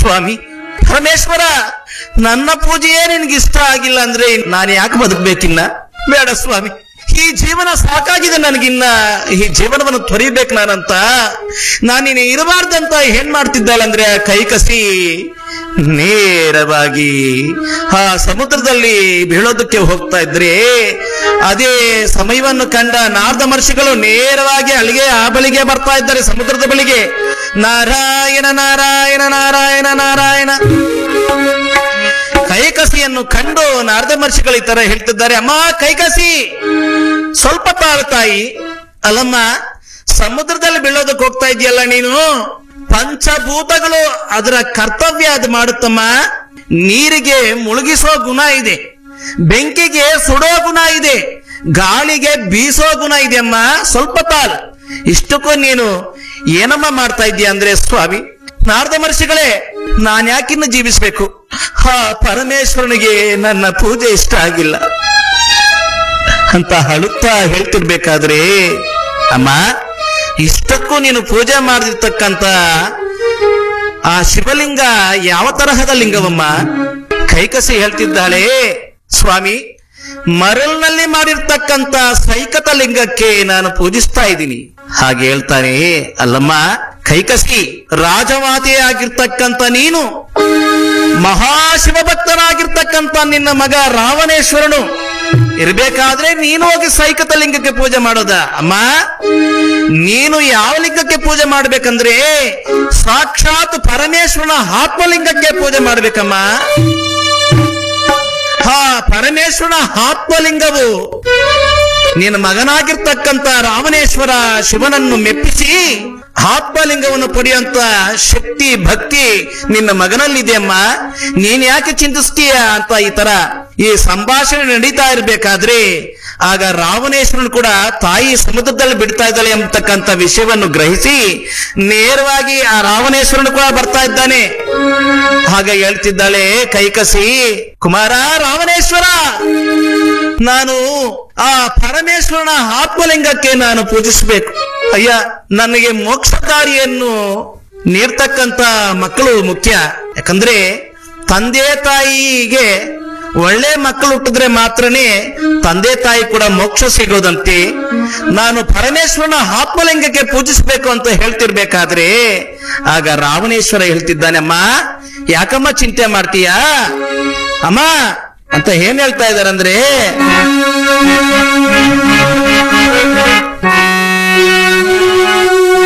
ಸ್ವಾಮಿ ಪರಮೇಶ್ವರ ನನ್ನ ಪೂಜೆಯೇ ನಿನ್ಗೆ ಇಷ್ಟ ಆಗಿಲ್ಲ ಅಂದ್ರೆ ನಾನು ಯಾಕೆ ಬದುಕ್ಬೇಕಿನ್ನ ಬೇಡ ಸ್ವಾಮಿ ಈ ಜೀವನ ಸಾಕಾಗಿದೆ ನನಗಿನ್ನ ಈ ಜೀವನವನ್ನು ತೊರಿಬೇಕು ನಾನಂತ ನಾನಿನ್ನ ಇರಬಾರ್ದಂತ ಏನ್ ಮಾಡ್ತಿದ್ದಾಳಂದ್ರೆ ಆ ಕೈ ಕಸಿ ನೇರವಾಗಿ ಆ ಸಮುದ್ರದಲ್ಲಿ ಬೀಳೋದಕ್ಕೆ ಹೋಗ್ತಾ ಇದ್ರೆ ಅದೇ ಸಮಯವನ್ನು ಕಂಡ ನಾರದ ಮಹರ್ಷಿಗಳು ನೇರವಾಗಿ ಅಲ್ಲಿಗೆ ಆ ಬಳಿಗೆ ಬರ್ತಾ ಇದ್ದಾರೆ ಸಮುದ್ರದ ಬಳಿಗೆ ನಾರಾಯಣ ನಾರಾಯಣ ನಾರಾಯಣ ನಾರಾಯಣ ಕೈಕಸಿಯನ್ನು ಕಂಡು ನಾರದ ಮಹರ್ಷಿಗಳು ಈ ತರ ಹೇಳ್ತಿದ್ದಾರೆ ಅಮ್ಮ ಕೈಕಸಿ ಸ್ವಲ್ಪ ತಾಳು ತಾಯಿ ಅಲ್ಲಮ್ಮ ಸಮುದ್ರದಲ್ಲಿ ಬೀಳೋದಕ್ಕೆ ಹೋಗ್ತಾ ಇದೆಯಲ್ಲ ನೀನು ಪಂಚಭೂತಗಳು ಅದರ ಕರ್ತವ್ಯ ಅದು ಮಾಡುತ್ತಮ್ಮ ನೀರಿಗೆ ಮುಳುಗಿಸೋ ಗುಣ ಇದೆ ಬೆಂಕಿಗೆ ಸುಡೋ ಗುಣ ಇದೆ ಗಾಳಿಗೆ ಬೀಸೋ ಗುಣ ಇದೆ ಅಮ್ಮ ಸ್ವಲ್ಪ ತಾಳು ಇಷ್ಟಕ್ಕೂ ನೀನು ಏನಮ್ಮ ಮಾಡ್ತಾ ಇದೀಯ ಅಂದ್ರೆ ಸ್ವಾಮಿ ನಾರದ ಮಹರ್ಷಿಗಳೇ ನಾನ್ ಯಾಕಿನ್ನು ಜೀವಿಸ್ಬೇಕು ಹಾ ಪರಮೇಶ್ವರನಿಗೆ ನನ್ನ ಪೂಜೆ ಇಷ್ಟ ಆಗಿಲ್ಲ ಅಂತ ಅಳುತ್ತಾ ಹೇಳ್ತಿರ್ಬೇಕಾದ್ರೆ ಅಮ್ಮ ಇಷ್ಟಕ್ಕೂ ನೀನು ಪೂಜೆ ಮಾಡಿರ್ತಕ್ಕಂತ ಆ ಶಿವಲಿಂಗ ಯಾವ ತರಹದ ಲಿಂಗವಮ್ಮ ಕೈಕಸಿ ಹೇಳ್ತಿದ್ದಾಳೆ ಸ್ವಾಮಿ ಮರಳಿನಲ್ಲಿ ಮಾಡಿರ್ತಕ್ಕಂತ ಸೈಕತ ಲಿಂಗಕ್ಕೆ ನಾನು ಪೂಜಿಸ್ತಾ ಇದ್ದೀನಿ ಹಾಗೆ ಹೇಳ್ತಾನೆ ಅಲ್ಲಮ್ಮ ಕೈಕಸಿ ರಾಜಮಾತೆ ಆಗಿರ್ತಕ್ಕಂತ ನೀನು ಮಹಾಶಿವ ಭಕ್ತನಾಗಿರ್ತಕ್ಕಂತ ನಿನ್ನ ಮಗ ರಾವಣೇಶ್ವರನು ಇರ್ಬೇಕಾದ್ರೆ ನೀನು ಹೋಗಿ ಸೈಕತ ಲಿಂಗಕ್ಕೆ ಪೂಜೆ ಮಾಡೋದ ಅಮ್ಮ ನೀನು ಯಾವ ಲಿಂಗಕ್ಕೆ ಪೂಜೆ ಮಾಡ್ಬೇಕಂದ್ರೆ ಸಾಕ್ಷಾತ್ ಪರಮೇಶ್ವರನ ಆತ್ಮಲಿಂಗಕ್ಕೆ ಪೂಜೆ ಮಾಡ್ಬೇಕಮ್ಮ ಹಾ ಪರಮೇಶ್ವರನ ಆತ್ಮಲಿಂಗವು ನಿನ್ನ ಮಗನಾಗಿರ್ತಕ್ಕಂತ ರಾಮನೇಶ್ವರ ಶಿವನನ್ನು ಮೆಪ್ಪಿಸಿ ಆತ್ಮಲಿಂಗವನ್ನು ಪಡೆಯುವಂತ ಶಕ್ತಿ ಭಕ್ತಿ ನಿನ್ನ ಮಗನಲ್ಲಿದೆ ಅಮ್ಮ ನೀನ್ ಯಾಕೆ ಚಿಂತಿಸ್ತೀಯ ಅಂತ ಈ ತರ ಈ ಸಂಭಾಷಣೆ ನಡೀತಾ ಇರ್ಬೇಕಾದ್ರೆ ಆಗ ರಾವಣೇಶ್ವರನ್ ಕೂಡ ತಾಯಿ ಸಮುದ್ರದಲ್ಲಿ ಬಿಡ್ತಾ ಇದ್ದಾಳೆ ಎಂಬತಕ್ಕಂತ ವಿಷಯವನ್ನು ಗ್ರಹಿಸಿ ನೇರವಾಗಿ ಆ ರಾವಣೇಶ್ವರನ್ ಕೂಡ ಬರ್ತಾ ಇದ್ದಾನೆ ಹಾಗ ಹೇಳ್ತಿದ್ದಾಳೆ ಕೈಕಸಿ ಕುಮಾರ ರಾವಣೇಶ್ವರ ನಾನು ಆ ಪರಮೇಶ್ವರನ ಆತ್ಮಲಿಂಗಕ್ಕೆ ನಾನು ಪೂಜಿಸಬೇಕು ಅಯ್ಯ ನನಗೆ ಮೋಕ್ಷಕಾರಿಯನ್ನು ನೀಡ್ತಕ್ಕಂತ ಮಕ್ಕಳು ಮುಖ್ಯ ಯಾಕಂದ್ರೆ ತಂದೆ ತಾಯಿಗೆ ಒಳ್ಳೆ ಮಕ್ಕಳು ಹುಟ್ಟಿದ್ರೆ ಮಾತ್ರನೇ ತಂದೆ ತಾಯಿ ಕೂಡ ಮೋಕ್ಷ ಸಿಗೋದಂತೆ ನಾನು ಪರಮೇಶ್ವರನ ಆತ್ಮಲಿಂಗಕ್ಕೆ ಪೂಜಿಸಬೇಕು ಅಂತ ಹೇಳ್ತಿರ್ಬೇಕಾದ್ರೆ ಆಗ ರಾವಣೇಶ್ವರ ಹೇಳ್ತಿದ್ದಾನೆ ಅಮ್ಮ ಯಾಕಮ್ಮ ಚಿಂತೆ ಮಾಡ್ತೀಯಾ ಅಮ್ಮ ಅಂತ ಏನ್ ಹೇಳ್ತಾ ಇದಾರಂದ್ರೆ